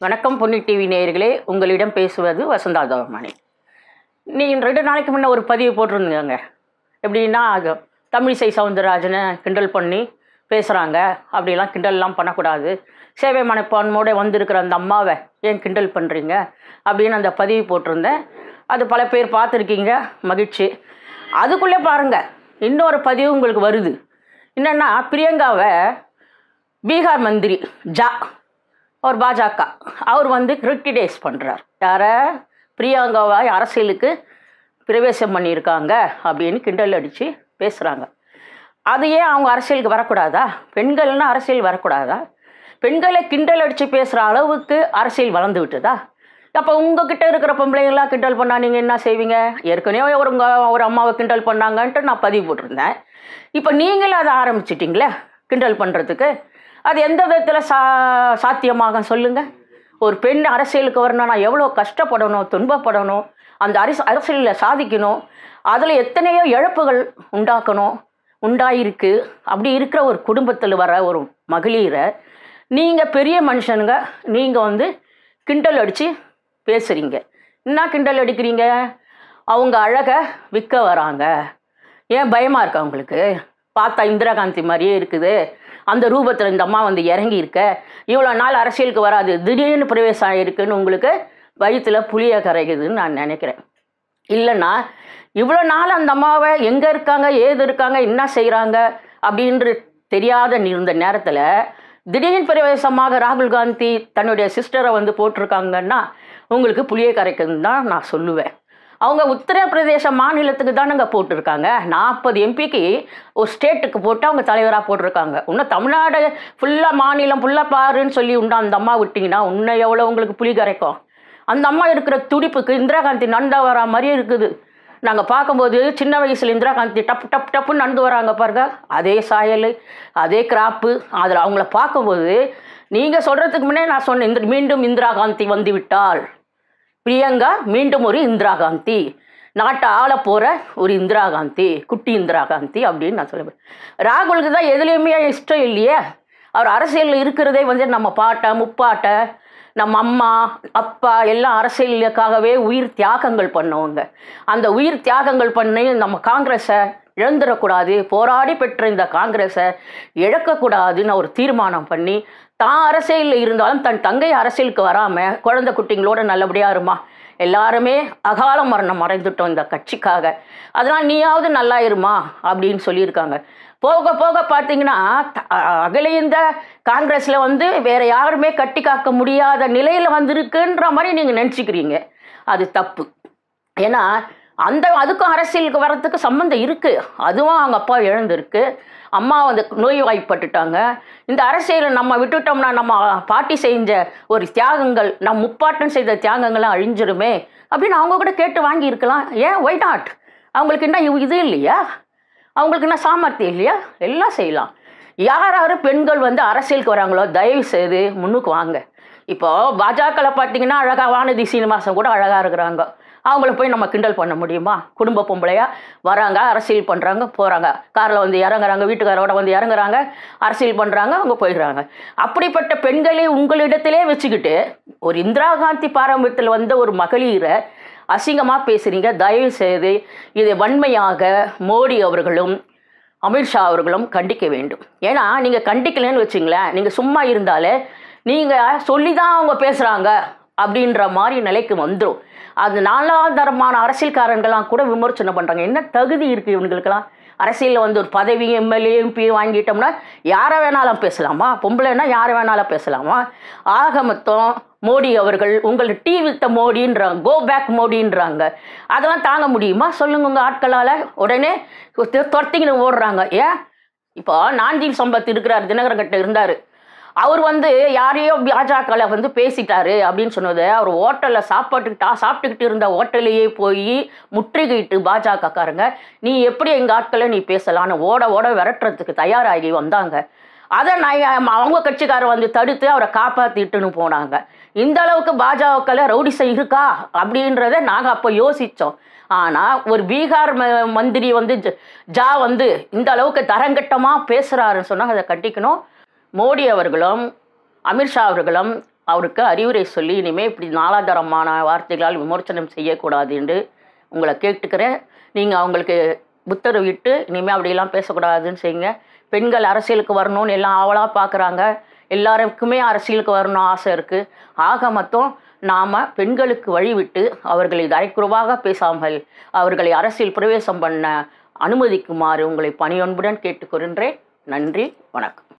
வணக்கம் பொன்னி டிவி நேயர்களே உங்களிடம் பேசுவது வசந்தா தவமணி நீ ரெண்டு நாளைக்கு முன்ன ஒரு பதிவு போட்டிருந்தீங்க எப்படின்னா அது தமிழிசை சவுந்தரராஜனை கிண்டல் பண்ணி பேசுகிறாங்க அப்படிலாம் கிண்டல்லாம் பண்ணக்கூடாது சேவை மனப்பான்மோட வந்திருக்கிற அந்த அம்மாவை ஏன் கிண்டல் பண்ணுறீங்க அப்படின்னு அந்த பதிவு போட்டிருந்தேன் அது பல பேர் பார்த்துருக்கீங்க மகிழ்ச்சி அதுக்குள்ளே பாருங்கள் இன்னொரு பதிவு உங்களுக்கு வருது என்னென்னா பிரியங்காவை பீகார் மந்திரி ஜா அவர் பாஜக அவர் வந்து கிரிட்டிடைஸ் பண்ணுறார் யாரை பிரியங்காவை அரசியலுக்கு பிரவேசம் பண்ணியிருக்காங்க அப்படின்னு கிண்டல் அடித்து பேசுகிறாங்க அது ஏன் அவங்க அரசியலுக்கு வரக்கூடாதா பெண்கள்னா அரசியல் வரக்கூடாதா பெண்களை கிண்டல் அடித்து பேசுகிற அளவுக்கு அரசியல் வளர்ந்து விட்டுதா அப்போ உங்ககிட்ட இருக்கிற பொம்பளைங்களாம் கிண்டல் பண்ணால் நீங்கள் என்ன செய்வீங்க ஏற்கனவே ஒரு உங்க ஒரு அம்மாவை கிண்டல் பண்ணாங்கன்ட்டு நான் பதிவு போட்டிருந்தேன் இப்போ நீங்களும் அதை ஆரம்பிச்சிட்டிங்களே கிண்டல் பண்ணுறதுக்கு அது எந்த விதத்தில் சா சாத்தியமாக சொல்லுங்கள் ஒரு பெண் அரசியலுக்கு வரணும்னா எவ்வளோ கஷ்டப்படணும் துன்பப்படணும் அந்த அரசு அரசியலில் சாதிக்கணும் அதில் எத்தனையோ இழப்புகள் உண்டாக்கணும் உண்டாயிருக்கு அப்படி இருக்கிற ஒரு குடும்பத்தில் வர ஒரு மகளிரை நீங்கள் பெரிய மனுஷனுங்க நீங்கள் வந்து கிண்டல் அடித்து பேசுகிறீங்க என்ன கிண்டல் அடிக்கிறீங்க அவங்க அழகை விற்க வராங்க ஏன் பயமாக இருக்கா உங்களுக்கு பார்த்தா இந்திரா காந்தி மாதிரியே இருக்குது அந்த ரூபத்தில் இந்த அம்மா வந்து இறங்கி இருக்க இவ்வளோ நாள் அரசியலுக்கு வராது திடீர்னு பிரவேசம் ஆகிருக்குன்னு உங்களுக்கு வயிற்றில் புளிய கரைக்குதுன்னு நான் நினைக்கிறேன் இல்லைன்னா இவ்வளோ நாள் அந்த அம்மாவை எங்கே இருக்காங்க ஏது இருக்காங்க என்ன செய்கிறாங்க அப்படின்று தெரியாத இருந்த நேரத்தில் திடீர்னு பிரவேசமாக ராகுல் காந்தி தன்னுடைய சிஸ்டரை வந்து போட்டிருக்காங்கன்னா உங்களுக்கு புளிய கரைக்குதுன்னு தான் நான் சொல்லுவேன் அவங்க உத்தரப்பிரதேச மாநிலத்துக்கு தானங்க போட்டிருக்காங்க நாற்பது எம்பிக்கு ஒரு ஸ்டேட்டுக்கு போட்டு அவங்க தலைவராக போட்டிருக்காங்க இன்னும் தமிழ்நாடு ஃபுல்லாக மாநிலம் ஃபுல்லாக பாருன்னு சொல்லி உண்டா அந்த அம்மா விட்டிங்கன்னா இன்னும் எவ்வளோ உங்களுக்கு புளி கரைக்கும் அந்த அம்மா இருக்கிற துடிப்புக்கு இந்திரா காந்தி நடந்தா வரா மாதிரியே இருக்குது நாங்கள் பார்க்கும்போது சின்ன வயசில் இந்திரா காந்தி டப் டப் டப்புன்னு நடந்து வராங்க பாருங்க அதே சாயல் அதே கிராப்பு அதில் அவங்கள பார்க்கும்போது நீங்கள் சொல்கிறதுக்கு முன்னே நான் சொன்னேன் இந்த மீண்டும் இந்திரா காந்தி வந்து விட்டாள் பிரியங்கா மீண்டும் ஒரு இந்திரா காந்தி நாட்டை ஆள போகிற ஒரு இந்திரா காந்தி குட்டி இந்திரா காந்தி அப்படின்னு நான் சொல்லுவேன் ராகுலுக்கு தான் எதுலேயுமே இஷ்டம் இல்லையே அவர் அரசியலில் இருக்கிறதே வந்து நம்ம பாட்டை முப்பாட்டை நம்ம அம்மா அப்பா எல்லாம் அரசியலுக்காகவே உயிர் தியாகங்கள் பண்ணவங்க அந்த உயிர் தியாகங்கள் பண்ணி நம்ம காங்கிரஸை இழந்துடக்கூடாது போராடி பெற்ற இந்த காங்கிரஸை இழக்கக்கூடாதுன்னு ஒரு தீர்மானம் பண்ணி தான் அரசியலில் இருந்தாலும் தன் தங்கை அரசியலுக்கு வராமல் குழந்தை குட்டிங்களோட நல்லபடியாக இருமா எல்லாருமே அகால மரணம் மறைந்துட்டோம் இந்த கட்சிக்காக அதனால் நீயாவது நல்லா இருமா அப்படின்னு சொல்லியிருக்காங்க போக போக பார்த்தீங்கன்னா த- அகில இந்த காங்கிரஸில் வந்து வேற யாருமே கட்டி காக்க முடியாத நிலையில் வந்திருக்குன்ற மாதிரி நீங்கள் நினச்சிக்கிறீங்க அது தப்பு ஏன்னா அந்த அதுக்கும் அரசியலுக்கு வர்றதுக்கு சம்மந்தம் இருக்குது அதுவும் அவங்க அப்பா இழந்திருக்கு அம்மா வந்து நோய்வாய்ப்பட்டுட்டாங்க இந்த அரசியலை நம்ம விட்டுட்டோம்னா நம்ம பாட்டி செஞ்ச ஒரு தியாகங்கள் நம் முப்பாட்டன் செய்த தியாகங்கள்லாம் அழிஞ்சிருமே அப்படின்னு அவங்க கூட கேட்டு வாங்கியிருக்கலாம் ஏன் ஒய் நாட் அவங்களுக்கு என்ன இவ் இது இல்லையா அவங்களுக்கு என்ன சாமர்த்தியம் இல்லையா எல்லாம் செய்யலாம் யார் யார் பெண்கள் வந்து அரசியலுக்கு வராங்களோ தயவு செய்து முன்னுக்கு வாங்க இப்போ பாஜகவில் பார்த்தீங்கன்னா அழகா வானதி சீனிவாசன் கூட அழகாக இருக்கிறாங்க அவங்கள போய் நம்ம கிண்டல் பண்ண முடியுமா குடும்ப பொம்பளையா வராங்க அரசியல் பண்ணுறாங்க போகிறாங்க காரில் வந்து இறங்குறாங்க வீட்டுக்காரோட வந்து இறங்குறாங்க அரசியல் பண்ணுறாங்க அவங்க போயிடுறாங்க அப்படிப்பட்ட பெண்களை உங்களிடத்திலே வச்சுக்கிட்டு ஒரு இந்திரா காந்தி பாரம்பரியத்தில் வந்த ஒரு மகளிரை அசிங்கமாக பேசுகிறீங்க தயவு செய்து இதை வன்மையாக மோடி அவர்களும் அமித்ஷா அவர்களும் கண்டிக்க வேண்டும் ஏன்னா நீங்கள் கண்டிக்கலைன்னு வச்சுங்களேன் நீங்கள் சும்மா இருந்தாலே நீங்கள் சொல்லி தான் அவங்க பேசுகிறாங்க அப்படின்ற மாதிரி நிலைக்கு வந்துடும் அது நாலாந்தரமான அரசியல்காரங்களாம் கூட விமர்சனம் பண்ணுறாங்க என்ன தகுதி இருக்குது இவங்களுக்கெல்லாம் அரசியலில் வந்து ஒரு பதவி எம்எல்ஏ எம்பி வாங்கிட்டோம்னா யாரை வேணாலும் பேசலாமா பொம்பளைன்னா யாரை வேணாலும் பேசலாமா ஆக மொத்தம் மோடி அவர்கள் உங்கள் டீ வித்த மோடின்றாங்க கோ பேக் மோடின்றாங்க அதெல்லாம் தாங்க முடியுமா சொல்லுங்க உங்கள் ஆட்களால் உடனே து- துரத்திக்கின்னு ஓடுறாங்க ஏன் இப்போ நாஞ்சில் சம்பத் இருக்கிறார் தினகரன் கிட்ட இருந்தார் அவர் வந்து யாரையோ பாஜகவில் வந்து பேசிட்டாரு அப்படின்னு சொன்னது அவர் ஹோட்டலில் சாப்பாட்டுக்கிட்டா சாப்பிட்டுக்கிட்டு இருந்த ஹோட்டலையே போய் முற்றுகையிட்டு பாஜகக்காரங்க நீ எப்படி எங்கள் ஆட்களை நீ பேசலான்னு ஓட ஓட விரட்டுறதுக்கு தயாராகி வந்தாங்க அதை நான் அவங்க கட்சிக்காரர் வந்து தடுத்து அவரை காப்பாற்றிட்டுன்னு போனாங்க இந்த அளவுக்கு பாஜகவில் ரவுடிசம் இருக்கா அப்படின்றத நாங்கள் அப்போ யோசித்தோம் ஆனால் ஒரு பீகார் ம- மந்திரி வந்து ஜ- ஜா வந்து இந்த அளவுக்கு தரங்கட்டமாக பேசுகிறாருன்னு சொன்னால் அதை கட்டிக்கணும் மோடி அவர்களும் அமித்ஷா அவர்களும் அவருக்கு அறிவுரை சொல்லி இனிமேல் இப்படி நாலாதாரமான வார்த்தைகளால் விமர்சனம் செய்யக்கூடாது என்று உங்களை கேட்டுக்கிறேன் நீங்கள் அவங்களுக்கு உத்தரவிட்டு இனிமேல் அப்படியெல்லாம் பேசக்கூடாதுன்னு செய்யுங்க பெண்கள் அரசியலுக்கு வரணும்னு எல்லாம் ஆவலாக பார்க்குறாங்க எல்லாருக்குமே அரசியலுக்கு வரணும் ஆசை இருக்குது ஆக மொத்தம் நாம் பெண்களுக்கு வழிவிட்டு அவர்களை தரைக்குறவாக பேசாமல் அவர்களை அரசியல் பிரவேசம் பண்ண அனுமதிக்குமாறு உங்களை பணியொன்புடன் கேட்டுக்கொள்கின்றேன் நன்றி வணக்கம்